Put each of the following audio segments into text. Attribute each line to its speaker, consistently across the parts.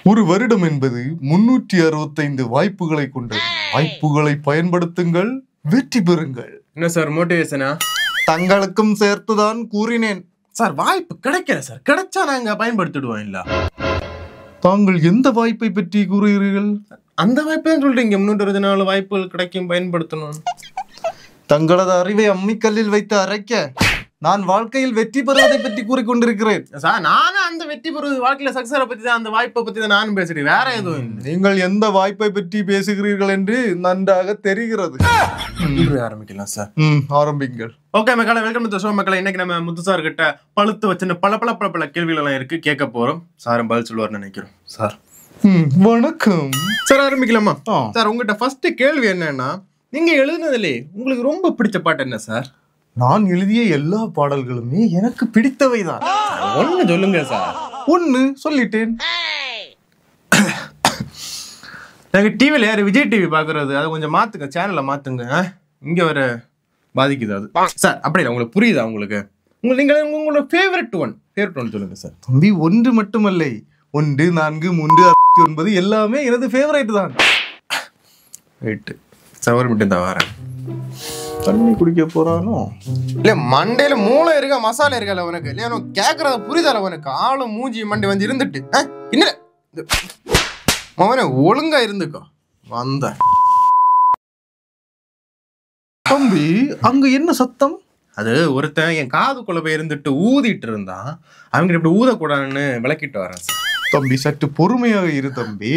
Speaker 1: ஒரு வருடம் என்பது முன்னூற்றி அறுபத்தைந்து வாய்ப்புகளை கொண்டது வாய்ப்புகளை பயன்படுத்துங்கள் வெற்றி பெறுங்கள்
Speaker 2: என்ன சார் மோட்டிவேஷனா
Speaker 1: தங்களுக்கும் சேர்த்துதான் கூறினேன்
Speaker 2: சார் வாய்ப்பு கிடைக்கல சார் கிடைச்சா நாங்க பயன்படுத்திடுவோம் இல்ல
Speaker 1: தாங்கள் எந்த வாய்ப்பை பற்றி கூறுகிறீர்கள்
Speaker 2: அந்த வாய்ப்பு தான் சொல்றீங்க முன்னூற்றி அறுபது நாலு வாய்ப்புகள் கிடைக்கும் பயன்படுத்தணும்
Speaker 1: தங்களது அறிவை அம்மிக்கல்லில் வைத்து அரைக்க நான் வாழ்க்கையில் வெற்றி பெறுவதை பற்றி கூறிக்கொண்டிருக்கிறேன்
Speaker 2: சார் நானும் அந்த வெற்றி பெறுவது வாழ்க்கையில சக்சஸரை பத்தி தான் அந்த வாய்ப்பை பத்தி தான் நானும் பேசுறேன் வேற எதுவும் இல்லை
Speaker 1: நீங்கள் எந்த வாய்ப்பை பற்றி பேசுகிறீர்கள் என்று நன்றாக தெரிகிறது
Speaker 2: இன்று ஆரம்பிக்கலாம் சார்
Speaker 1: ம், ஆரம்பிங்கள்
Speaker 2: ஓகே மக்களே வெல்கம் டு ஷோ மக்களே இன்னைக்கு நம்ம முத்து சார் கிட்ட பழுத்து வச்சுன்னு பல பல பல பல கேள்விகள் எல்லாம் இருக்கு கேட்க போறோம் சாரும் பதில் சொல்லுவார்னு நினைக்கிறோம் சார்
Speaker 1: ம், வணக்கம்
Speaker 2: சார் ஆரம்பிக்கலாமா
Speaker 1: ஆ.
Speaker 2: சார் உங்ககிட்ட ஃபர்ஸ்ட் கேள்வி என்னன்னா நீங்க எழுதுனதுலே உங்களுக்கு ரொம்ப பிடிச்ச பாட்டு என்ன சார்
Speaker 1: நான் எழுதிய எல்லா பாடல்களுமே எனக்கு பிடித்தவைதான்
Speaker 2: ஒண்ணு சொல்லுங்க சார்
Speaker 1: ஒன்னு சொல்லிட்டேன்
Speaker 2: எனக்கு டிவில யாரு விஜய் டிவி பாக்குறது அதை கொஞ்சம் மாத்துங்க சேனலை மாத்துங்க ஆ? இங்க வர பாதிக்குது அது சார் அப்படி இல்லை உங்களுக்கு புரியுதா உங்களுக்கு உங்களுக்கு நீங்க உங்களோட ஃபேவரட் ஒன் ஃபேவரட் ஒன் சொல்லுங்க சார்
Speaker 1: தம்பி ஒன்று மட்டுமல்ல ஒன்று நான்கு மூன்று அறுபத்தி ஒன்பது எல்லாமே எனது ஃபேவரைட் தான்
Speaker 2: ரைட்டு சார் ஒரு மட்டும் தான் வரேன்
Speaker 1: தண்ணி குடிக்க போறானோ
Speaker 2: இல்ல மண்டையில மூளை இருக்கா மசாலா இருக்கல உனக்கு இல்லையா உனக்கு கேக்குறத புரியுதால உனக்கு ஆளும் மூஞ்சி மண்டை வந்து இருந்துட்டு ஆ? என்ன இந்த- மவனே ஒழுங்கா இருந்துக்கோ வந்த
Speaker 1: தம்பி அங்க என்ன சத்தம்
Speaker 2: அது ஒருத்தன் என் காதுக்குள்ள போய் இருந்துட்டு ஊதிட்டு இருந்தான் அவங்க இப்படி ஊதக்கூடாதுன்னு விளக்கிட்டு வரேன் சார்
Speaker 1: தம்பி சற்று பொறுமையாக இரு தம்பி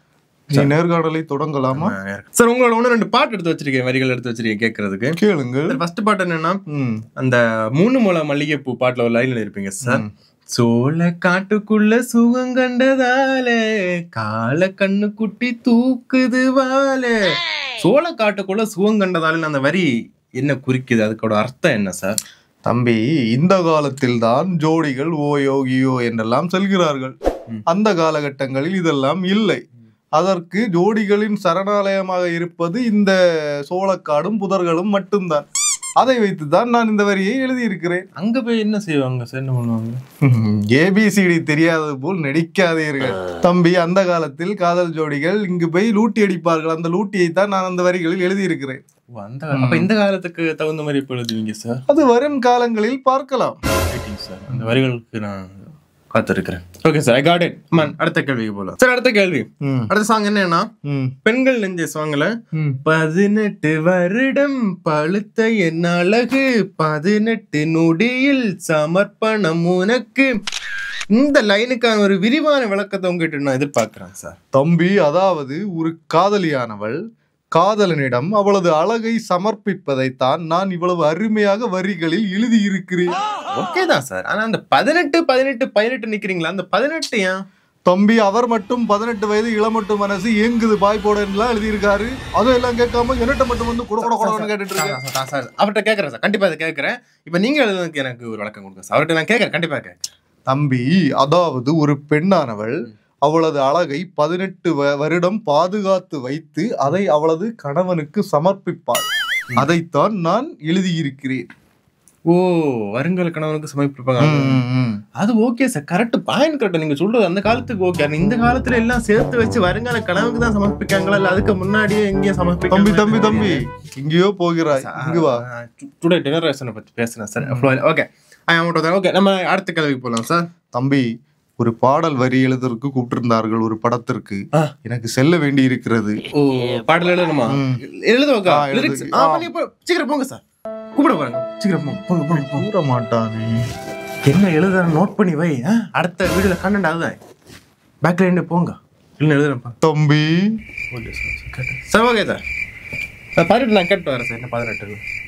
Speaker 1: நீ நேர்காணலை தொடங்கலாமா
Speaker 2: சார் உங்களோட ஒன்று ரெண்டு பாட்டு எடுத்து வச்சிருக்கேன் வரிகள் எடுத்து வச்சிருக்கேன் கேட்கறதுக்கு
Speaker 1: கேளுங்கள்
Speaker 2: ஃபர்ஸ்ட் பாட்டு என்னன்னா
Speaker 1: ம்
Speaker 2: அந்த மூணு முளை மல்லிகைப்பூ பாட்டுல ஒரு லைன்ல இருப்பீங்க சார் சோள காட்டுக்குள்ள சுகம் கண்டதால கால கண்ணு குட்டி தூக்குது வால சோள காட்டுக்குள்ள சுகம் கண்டதால அந்த வரி என்ன குறிக்குது அதுக்கோட அர்த்தம் என்ன சார்
Speaker 1: தம்பி இந்த காலத்தில் தான் ஜோடிகள் ஓ யோகியோ என்றெல்லாம் செல்கிறார்கள்
Speaker 2: ம்.
Speaker 1: அந்த காலகட்டங்களில் இதெல்லாம் இல்லை அதற்கு ஜோடிகளின் சரணாலயமாக இருப்பது இந்த சோளக்காடும் புதர்களும் மட்டும்தான் அதை வைத்துதான் நான் இந்த வரியை எழுதியிருக்கிறேன்
Speaker 2: அங்க போய் என்ன செய்வாங்க சார் என்ன பண்ணுவாங்க
Speaker 1: ஏபிசிடி தெரியாதது போல் நடிக்காதீர்கள் தம்பி அந்த காலத்தில் காதல் ஜோடிகள் இங்கு போய் லூட்டி அடிப்பார்கள் அந்த லூட்டியை தான் நான் அந்த வரிகளில் எழுதியிருக்கிறேன்
Speaker 2: ஓ, அந்த அப்ப இந்த காலத்துக்கு தகுந்த மாதிரி இப்ப எழுதுவீங்க சார்
Speaker 1: அது வரும் காலங்களில் பார்க்கலாம்
Speaker 2: வெயிட்டிங் சார் அந்த வரிகளுக்கு நான் காத்திருக்கிறேன் okay sir I got it man அடுத்த கேள்விக்கு போலாம் சார் அடுத்த கேள்வி
Speaker 1: ம்,
Speaker 2: அடுத்த சாங் என்னன்னா
Speaker 1: ம்,
Speaker 2: பெண்கள் நெஞ்ச சாங்ல
Speaker 1: ம்.
Speaker 2: பதினெட்டு வருடம் பழுத்த என் அழகு பதினெட்டு நொடியில் சமர்ப்பணம் உனக்கு இந்த லைனுக்கான ஒரு விரிவான விளக்கத்தை உங்ககிட்ட நான் எதிர்பார்க்கிறேன் சார்
Speaker 1: தம்பி அதாவது ஒரு காதலியானவள் காதலனிடம் அவளது அழகை சமர்ப்பிப்பதைத்தான் நான் இவ்வளவு அருமையாக வரிகளில் எழுதியிருக்கிறேன்
Speaker 2: ஓகே தான் சார் ஆனா அந்த பதினெட்டு பதினெட்டு பதினெட்டு நிக்கிறீங்களா அந்த பதினெட்டு ஏன்
Speaker 1: தம்பி அவர் மட்டும் பதினெட்டு வயது இளமட்டு மனசு ஏங்குது பாய் போடலாம் எழுதியிருக்காரு அதுவும் எல்லாம் கேட்காம என்னட்ட மட்டும் வந்து குட குட குடன்னு கேட்டுட்டு இருக்காரு
Speaker 2: சார், சார், சார், அவர்கிட்ட கேட்கறேன் சார் கண்டிப்பா அதை கேட்கறேன் இப்ப நீங்க எழுதுனதுக்கு எனக்கு ஒரு விளக்கம் கொடுங்க சார் அவர்கிட்ட நான் கேட்கறேன் கண்டிப்பா கேட்கறேன்
Speaker 1: தம்பி அதாவது ஒரு பெண்ணானவள் அவளது அழகை பதினெட்டு வ- வருடம் பாதுகாத்து வைத்து அதை அவளது கணவனுக்கு சமர்ப்பிப்பாள் அதைத்தான் நான் எழுதியிருக்கிறேன்
Speaker 2: ஓ வருங்கால கணவனுக்கு சமர்ப்பிப்பாங்க அது okay sir correct point correct நீங்க சொல்றது அந்த காலத்துக்கு ஓகே இந்த காலத்துல எல்லாம் சேர்த்து வச்சு வருங்கால கனவுக்கு தான் சமர்ப்பிக்காங்களா இல்ல அதுக்கு முன்னாடியே எங்கேயும் சமர்ப்பிக்க
Speaker 1: தம்பி தம்பி தம்பி இங்கேயோ போகிறாய் இங்கு வா
Speaker 2: டுடே ஜெனரேஷனை பத்தி பேசுறேன் சார் ஓகே ஓகே நம்ம அடுத்த கேள்விக்கு போலாம் சார்
Speaker 1: தம்பி ஒரு பாடல் வரி எழுதுறதுக்கு கூப்பிட்டிருந்தார்கள் ஒரு படத்திற்கு
Speaker 2: ஆ.
Speaker 1: எனக்கு செல்ல வேண்டி இருக்கிறது
Speaker 2: ஓ பாடல் எழுதணுமா
Speaker 1: ம்.
Speaker 2: எழுதுவோக்கா
Speaker 1: ஆ, எழுது.
Speaker 2: லிரிக்ஸ்
Speaker 1: ஆ.
Speaker 2: சீக்கிரம் போங்க சார் கூப்பிட போறாங்க சீக்கிரம் போங்க போங்க போங்க போங்க
Speaker 1: கூற மாட்டானே
Speaker 2: என்ன எழுதுற நோட் பண்ணி வை ஆ? அடுத்த வீடியோல கண்டென்ட் அதுதான் பேக்ல இருந்து போங்க இல்லை எழுதுறேன்
Speaker 1: தம்பி
Speaker 2: okay sir sir okay sir sir பதினெட்டு நான் கேட்டு வரேன் சார் என்ன பதினெட்டு